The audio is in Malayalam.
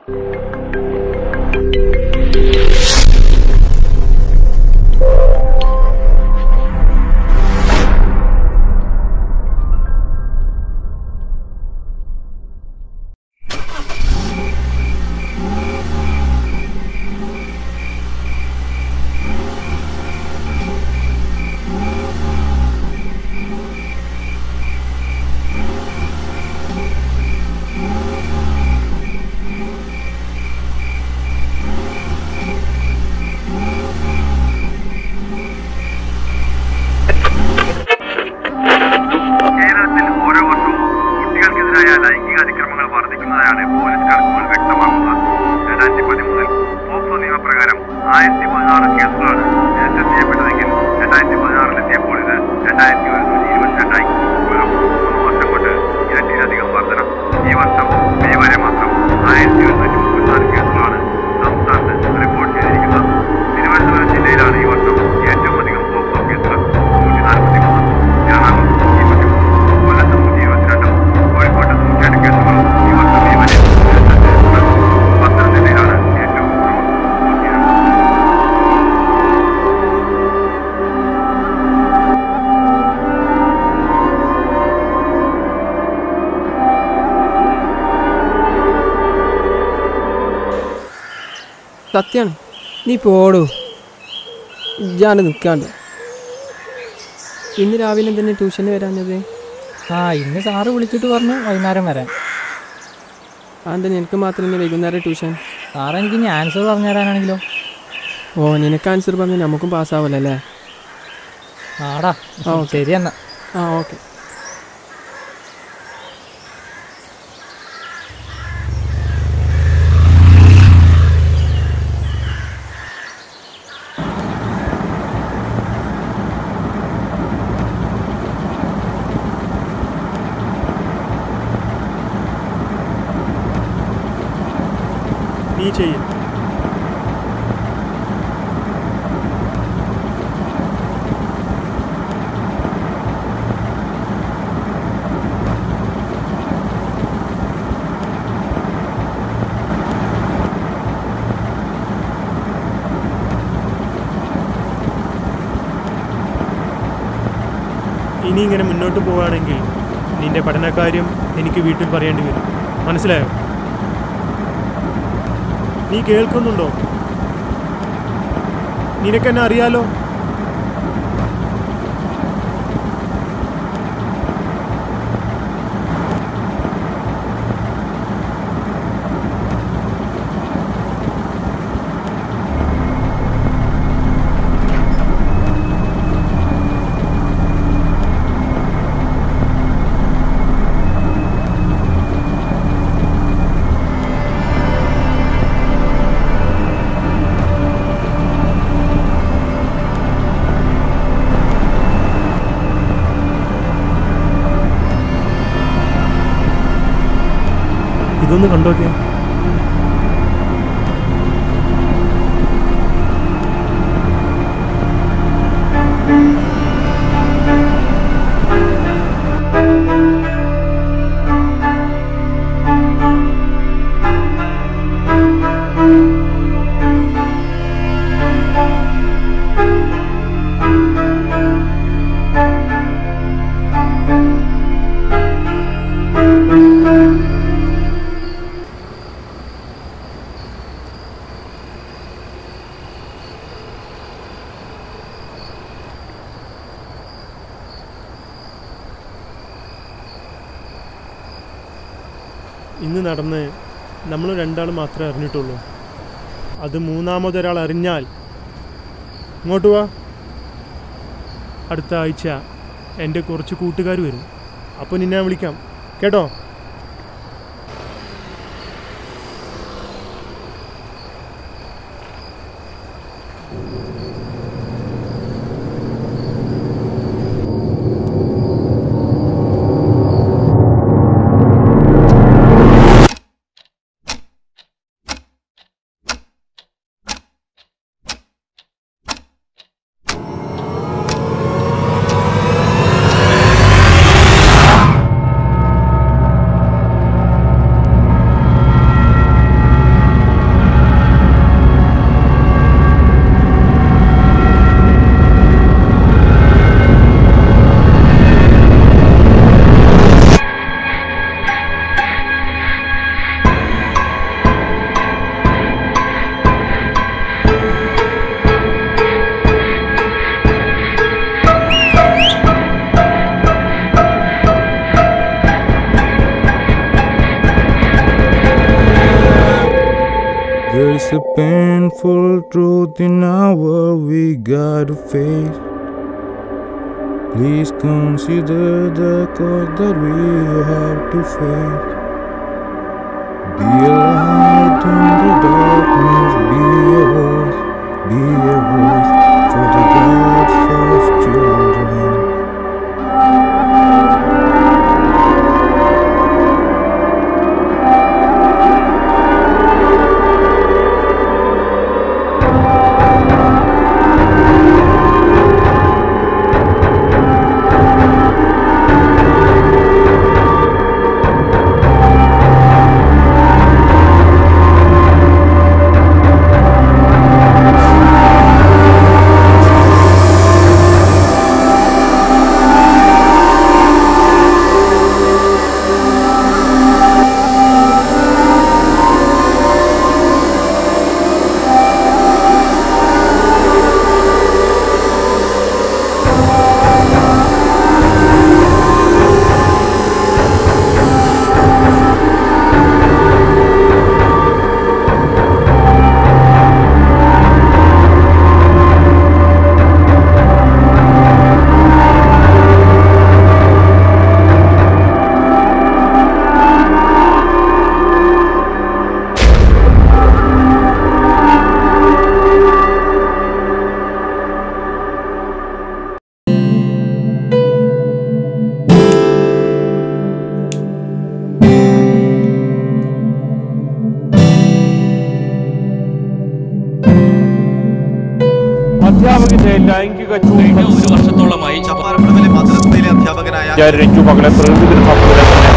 കേരളത്തിൽ ഓരോ വർഷവും കുട്ടികൾക്കെതിരായ ലൈംഗിക അതിക്രമങ്ങൾ വർദ്ധിക്കുന്നതായാണ് പോലീസ് കണക്കുകൾ വ്യക്തമാക്കുന്നത് രണ്ടായിരത്തി പതിമൂന്നിൽ പോക്സോ നിയമപ്രകാരം ആയിരത്തി പതിനാറ് കേസുകളാണ് രജിസ്റ്റർ ചെയ്യപ്പെട്ടതെങ്കിൽ രണ്ടായിരത്തി പതിനാറിലെത്തിയപ്പോൾ ഇത് രണ്ടായിരത്തി ഒരുന്നൂറ്റി ഇരുപത്തിരണ്ടായി വെറും മൂന്ന് വർഷം കൊണ്ട് ഇരട്ടിയിലധികം വർധന ഈ വർഷം മെയ് വരെ മാത്രം ആയിരത്തി ഒരുന്നൂറ്റി മുപ്പത്തിനാല് കേസുകളാണ് സംസ്ഥാനത്ത് റിപ്പോർട്ട് ചെയ്തിരിക്കുന്നത് തിരുവനന്തപുരം ജില്ലയിലാണ് ഈ വർഷം ഏറ്റവും അധികം പോക്സോ കേസുകൾ നൂറ്റി നാൽപ്പത്തി മൂന്ന് എറണാകുളം നൂറ്റി ഇരുപത്തിമൂന്ന് കൊല്ലത്ത് നൂറ്റി ഇരുപത്തിരണ്ടും കോഴിക്കോട്ട് നൂറ്റിയെട്ട് കേസുകളും ഈ വർഷം മെയ് വരെ രജിസ്റ്റർ ചെയ്തിട്ടുണ്ട് പത്തനംതിട്ടയിലാണ് ഏറ്റവും കുറവ് നൂറ്റിയേഴ് സത്യാണ് നീ പോടൂ ഇജാണ്ട് നിൽക്കാണ്ട് ഇന്ന് രാവിലെ തന്നെ ട്യൂഷന് വരാഞ്ഞത് ആ ഇന്ന് സാറ് വിളിച്ചിട്ട് പറഞ്ഞു വൈകുന്നേരം വരാൻ അതെന്താ നിനക്ക് മാത്രമേ വൈകുന്നേരം ട്യൂഷൻ സാറ് എനിക്ക് ഇനി ആൻസർ പറഞ്ഞു തരാനാണെങ്കിലോ ഓ നിനക്ക് ആൻസർ പറഞ്ഞ് നമുക്കും പാസ്സാവല്ലോ അല്ലേ ആടാ ആ, ഓക്കേ. ശരി എന്നാ ആ ഓക്കെ നീ ചെയ്യും ഇനി ഇങ്ങനെ മുന്നോട്ട് പോവുകയാണെങ്കിൽ നിന്റെ പഠനകാര്യം എനിക്ക് വീട്ടിൽ പറയേണ്ടി വരും മനസ്സിലായോ നീ കേൾക്കുന്നുണ്ടോ നിനക്കെന്നെ അറിയാലോ ഇതൊന്ന് കണ്ടോക്കെ ഇന്ന് നടന്ന് നമ്മൾ രണ്ടാൾ മാത്രമേ അറിഞ്ഞിട്ടുള്ളൂ അത് മൂന്നാമതൊരാൾ അറിഞ്ഞാൽ ഇങ്ങോട്ട് വാ അടുത്ത ആഴ്ച എൻ്റെ കുറച്ച് കൂട്ടുകാർ വരും അപ്പോൾ നിന്നെ ഞാൻ വിളിക്കാം കേട്ടോ There's a painful truth in our we gotta face. Please consider the cost that we have to face. Be a light in the darkness, be a voice, be a voice for the gods of children. അധ്യാപകന്റെ ലൈംഗിക ചൂഷണം ഒരു വർഷത്തോളമായി ചപ്പാറപ്പടവിലെ മദ്രസയിലെ അധ്യാപകനായ രഞ്ജു മകളെ പ്രകൃതി